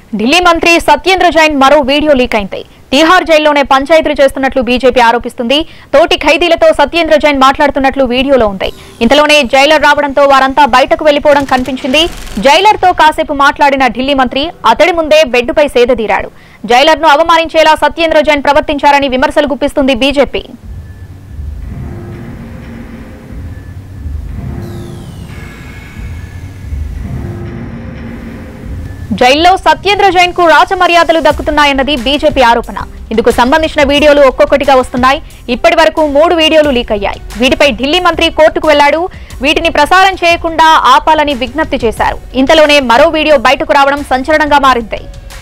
ఢిల్లీ మంత్రి సత్యేంద్ర జైన్ మరో video leak అయింది తీహార్ జైల్లోనే పంచాయతీలు చేస్తున్నట్లు బీజేపీ ఆరోపిస్తుంది తోటి ఖైదీలతో సత్యేంద్ర జైన్ మాట్లాడుతున్నట్లు వీడియోలో ఉంది ఇంతలోనే జైలర్ రావడంతో వారంతా బయటకు వెళ్లిపోవడం కనిపించింది జైలర్తో కాసేపు మాట్లాడిన ఢిల్లీ మంత్రి అతడి ముందే బెడ్డుపై సేదతీరాడు జైలర్ను అవమానించేలా సత్యేంద్ర జైన్ ప్రవర్తించారని విమర్శలు గుప్పిస్తుంది బీజేపీ జైల్లో సత్యేంద్ర జైన్ కు రాజమర్యాదలు దక్కుతున్నాయన్నది బీజేపీ ఆరోపణ ఇందుకు సంబంధించిన వీడియోలు ఒక్కొక్కటిగా వస్తున్నాయి ఇప్పటి వరకు మూడు వీడియోలు లీక్ అయ్యాయి వీటిపై ఢిల్లీ మంత్రి కోర్టుకు వెళ్లాడు వీటిని ప్రసారం చేయకుండా ఆపాలని విజ్ఞప్తి చేశారు ఇంతలోనే మరో వీడియో బయటకు రావడం సంచలనంగా మారింది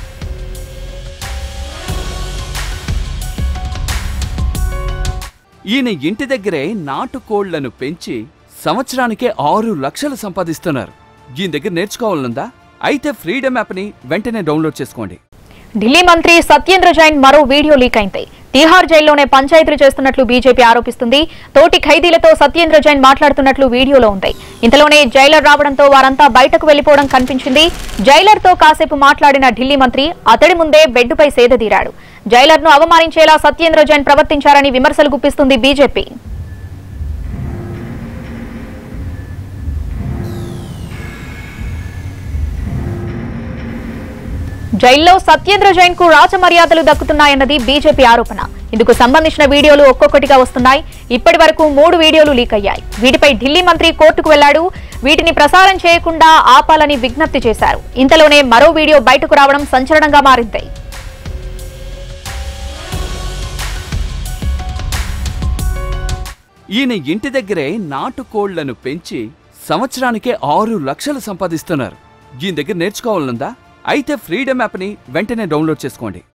ఈయన ఇంటి దగ్గరే నాటుకోళ్లను పెంచి సంవత్సరానికే ఆరు లక్షలు సంపాదిస్తున్నారు ఈయన దగ్గర నేర్చుకోవాలనుందా అయితే ఫ్రీడమ్ యాప్ని వెంటనే డౌన్లోడ్ చేసుకోండి ఢిల్లీ మంత్రి సత్యేంద్ర జైన్ మరో వీడియో లీక్ అయింది తీహార్ జైల్లోనే పంచాయతీలు చేస్తున్నట్లు బీజేపీ ఆరోపిస్తుంది తోటి ఖైదీలతో సత్యేంద్ర జైన్ మాట్లాడుతున్నట్లు వీడియోలో ఉంది ఇంతలోనే జైలర్ రావడంతో వారంతా బయటకు వెళ్లిపోవడం కనిపించింది జైలర్తో కాసేపు మాట్లాడిన ఢిల్లీ మంత్రి అతడి ముందే బెడ్డుపై సేదతీరాడు జైలర్ను అవమానించేలా సత్యేంద్ర జైన్ ప్రవర్తించారని విమర్శలు గుప్పిస్తుంది బీజేపీ జైల్లో సత్యేంద్ర జైన్ కు రాజమర్యాదలు దక్కుతున్నాయన్నది బీజేపీ ఆరోపణ ఇందుకు సంబంధించిన వీడియోలు ఒక్కొక్కటిగా వస్తున్నాయి ఇప్పటి వరకు మూడు వీడియోలు లీక్ అయ్యాయి వీటిపై ఢిల్లీ మంత్రి కోర్టుకు వెళ్లాడు వీటిని ప్రసారం చేయకుండా ఆపాలని విజ్ఞప్తి చేశారు ఇంతలోనే మరో వీడియో బయటకు రావడం సంచలనంగా మారింది ఈయన ఇంటి దగ్గరే నాటుకోళ్లను పెంచి సంవత్సరానికే ఆరు లక్షలు సంపాదిస్తున్నారు ఈయన దగ్గర నేర్చుకోవాలనుందా అయితే ఫ్రీడమ్ యాప్ని వెంటనే డౌన్లోడ్ చేసుకోండి